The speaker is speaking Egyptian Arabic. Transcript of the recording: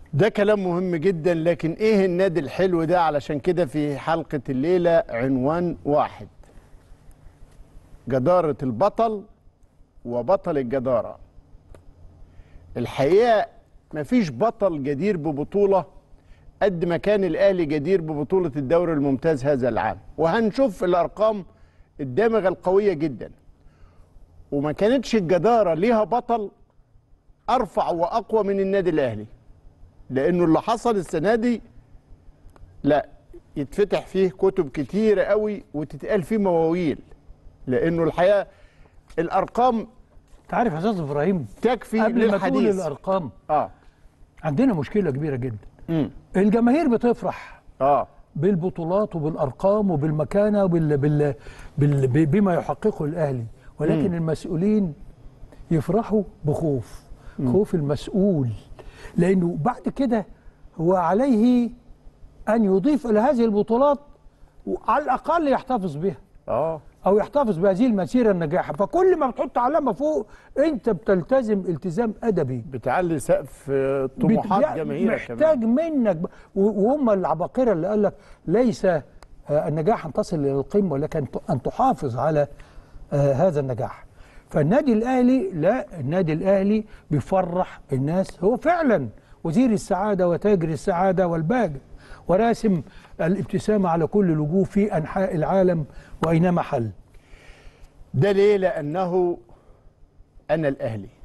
ده كلام مهم جدا لكن ايه النادي الحلو ده علشان كده في حلقة الليلة عنوان واحد جدارة البطل وبطل الجدارة الحقيقة مفيش بطل جدير ببطولة قد ما كان الأهلي جدير ببطولة الدوري الممتاز هذا العام وهنشوف الأرقام الدامغة القوية جدا وما كانتش الجدارة ليها بطل أرفع وأقوى من النادي الأهلي لأنه اللي حصل السنة دي لا يتفتح فيه كتب كتيرة قوي وتتقال فيه مواويل لأنه الحقيقة الأرقام تعرف يا استاذ ابراهيم تكفي قبل ما تقول للحديث الارقام اه عندنا مشكله كبيره جدا امم الجماهير بتفرح اه بالبطولات وبالارقام وبالمكانه وبال بال بال ب- بما يحققه الاهلي ولكن المسؤولين يفرحوا بخوف خوف المسؤول لانه بعد كده هو عليه ان يضيف الى هذه البطولات وعلى الاقل يحتفظ بها اه او يحتفظ بهذه المسيره الناجحه فكل ما بتحط علامه فوق انت بتلتزم التزام ادبي بتعلي سقف آه، طموحات بت- جماهيرك محتاج منك ب- و- وهم العباقره اللي قال لك ليس آه، النجاح ان تصل الى القمه ولكن ت- ان تحافظ على آه، هذا النجاح فالنادي الاهلي لا النادي الاهلي بيفرح الناس هو فعلا وزير السعاده وتاجر السعاده والباجر وراسم الابتسامه على كل الوجوه في انحاء العالم واينما حل ده ليه لأنه أنا الأهلي